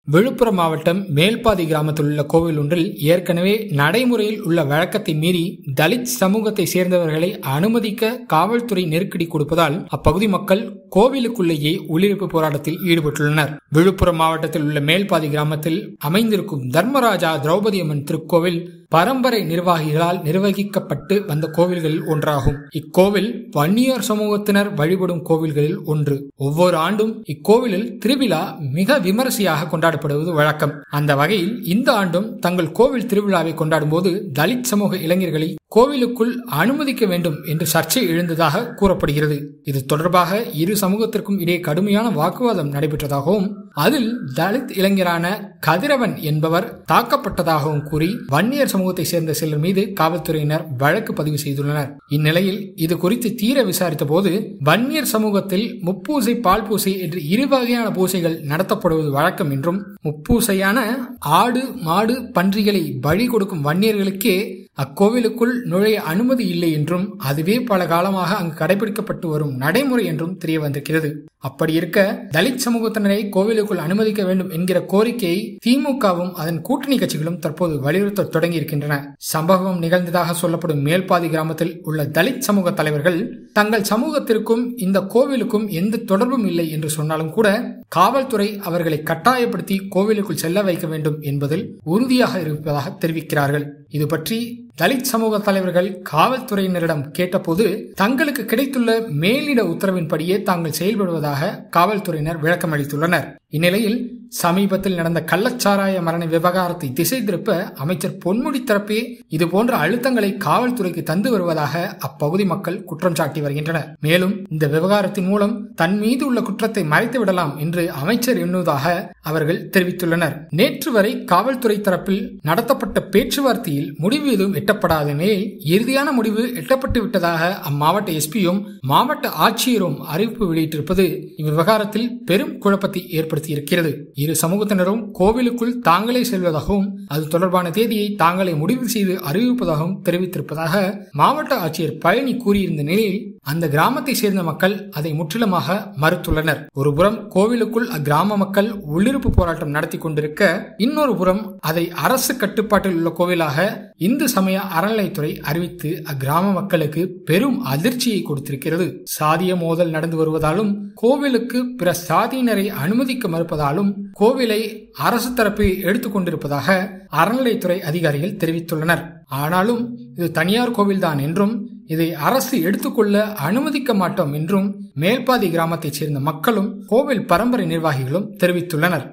விழுப்புரம் மாவட்டம் மேல்பாதி கிராமத்தில் உள்ள கோவில் ஒன்றில் ஏற்கனவே நடைமுறையில் உள்ள வழக்கத்தை மீறி தலித் சமூகத்தை சேர்ந்தவர்களை அனுமதிக்க காவல்துறை நெருக்கடி கொடுப்பதால் அப்பகுதி மக்கள் கோவிலுக்குள்ளேயே உள்ளிருப்பு போராட்டத்தில் ஈடுபட்டுள்ளனர் விழுப்புரம் மாவட்டத்தில் உள்ள மேல்பாதி கிராமத்தில் அமைந்திருக்கும் தர்மராஜா திரௌபதி அம்மன் திருக்கோவில் பரம்பரை நிர்வாகிகளால் நிர்வகிக்கப்பட்டு வந்த கோவில்களில் ஒன்றாகும் இக்கோவில் வன்னியர் சமூகத்தினர் வழிபடும் கோவில்களில் ஒன்று ஒவ்வொரு ஆண்டும் இக்கோவிலில் திருவிழா மிக விமரிசையாக கொண்டாடப்படுவது வழக்கம் அந்த வகையில் இந்த ஆண்டும் தங்கள் கோவில் திருவிழாவை கொண்டாடும் போது தலித் சமூக இளைஞர்களை கோவிலுக்குள் அனுமதிக்க வேண்டும் என்று சர்ச்சை எழுந்ததாக கூறப்படுகிறது இது தொடர்பாக இரு சமூகத்திற்கும் இடையே கடுமையான வாக்குவாதம் நடைபெற்றதாகவும் அதில் தலித் இளைஞரான கதிரவன் என்பவர் தாக்கப்பட்டதாகவும் கூறி வன்னியர் சமூகத்தை சேர்ந்த சிலர் மீது காவல்துறையினர் வழக்கு பதிவு செய்துள்ளனர் இந்நிலையில் இது குறித்து தீர விசாரித்த போது வன்னியர் சமூகத்தில் முப்பூசை பால் பூசை என்று இரு வகையான பூசைகள் நடத்தப்படுவது வழக்கம் என்றும் முப்பூசையான ஆடு மாடு பன்றிகளை பலி கொடுக்கும் வன்னியர்களுக்கே அக்கோவிலுக்குள் நுழைய அனுமதி இல்லை என்றும் அதுவே பல காலமாக அங்கு கடைபிடிக்கப்பட்டு வரும் நடைமுறை என்றும் தெரிய வந்திருக்கிறது அப்படி இருக்க தலித் சமூகத்தினரை கோவிலுக்குள் அனுமதிக்க வேண்டும் என்கிற கோரிக்கையை திமுகவும் அதன் கூட்டணி கட்சிகளும் தற்போது வலியுறுத்த தொடங்கியிருக்கின்றன சம்பவம் நிகழ்ந்ததாக சொல்லப்படும் மேல்பாதி கிராமத்தில் உள்ள தலித் சமூக தலைவர்கள் தங்கள் சமூகத்திற்கும் இந்த கோவிலுக்கும் எந்த தொடர்பும் இல்லை என்று சொன்னாலும் கூட காவல்துறை அவர்களை கட்டாயப்படுத்தி கோவிலுக்குள் செல்ல வைக்க வேண்டும் என்பதில் உறுதியாக இருப்பதாக தெரிவிக்கிறார்கள் இது பற்றி தலித் சமூக தலைவர்கள் காவல்துறையினரிடம் கேட்டபோது தங்களுக்கு கிடைத்துள்ள மேலிட உத்தரவின்படியே தாங்கள் செயல்படுவதாக காவல்துறையினர் விளக்கம் அளித்துள்ளனர் இந்நிலையில் சமீபத்தில் நடந்த கள்ளச்சாராய மரண விவகாரத்தை திசை திருப்ப அமைச்சர் பொன்முடி தரப்பே இதுபோன்ற அழுத்தங்களை காவல்துறைக்கு தந்து வருவதாக அப்பகுதி மக்கள் குற்றம் சாட்டி வருகின்றனர் மேலும் இந்த விவகாரத்தின் மூலம் தன் மீது உள்ள குற்றத்தை மறைத்து விடலாம் என்று அமைச்சர் எண்ணுவதாக அவர்கள் தெரிவித்துள்ளனர் நேற்று வரை காவல்துறை தரப்பில் நடத்தப்பட்ட பேச்சுவார்த்தையில் முடிவு எதுவும் எட்டப்படாத நிலையில் இறுதியான முடிவு எட்டப்பட்டு விட்டதாக அம்மாவட்ட எஸ்பியும் மாவட்ட ஆட்சியரும் அறிவிப்பு வெளியிட்டிருப்பது இவ்விவகாரத்தில் பெரும் குழப்பத்தை ஏற்படுத்தியிருக்கிறது இரு சமூகத்தினரும் கோவிலுக்குள் தாங்களே செல்வதாகவும் அது தொடர்பான தேதியை தாங்களே முடிவு செய்து அறிவிப்பதாகவும் தெரிவித்திருப்பதாக மாவட்ட ஆட்சியர் பழனி கூறியிருந்த நிலையில் அந்த கிராமத்தை சேர்ந்த மக்கள் அதை முற்றிலுமாக மறுத்துள்ளனர் ஒருபுறம் கோவிலுக்குள் அக்கிராம மக்கள் உள்ளிருப்பு போராட்டம் நடத்தி கொண்டிருக்க இன்னொரு புறம் அதை அரசு கட்டுப்பாட்டில் உள்ள கோவிலாக இந்து சமய அறநிலைத்துறை அறிவித்து அக்கிராம மக்களுக்கு பெரும் அதிர்ச்சியை கொடுத்திருக்கிறது சாதிய மோதல் நடந்து வருவதாலும் கோவிலுக்கு பிற சாதியினரை அனுமதிக்க மறுப்பதாலும் கோவிலை அரசு தரப்பு எடுத்துக்கொண்டிருப்பதாக அறநிலைத்துறை அதிகாரிகள் தெரிவித்துள்ளனர் ஆனாலும் இது தனியார் கோவில்தான் என்றும் இதை அரசு எடுத்துக்கொள்ள அனுமதிக்க மாட்டோம் என்றும் மேல்பாதி கிராமத்தைச் சேர்ந்த மக்களும் கோவில் பரம்பரை நிர்வாகிகளும் தெரிவித்துள்ளனர்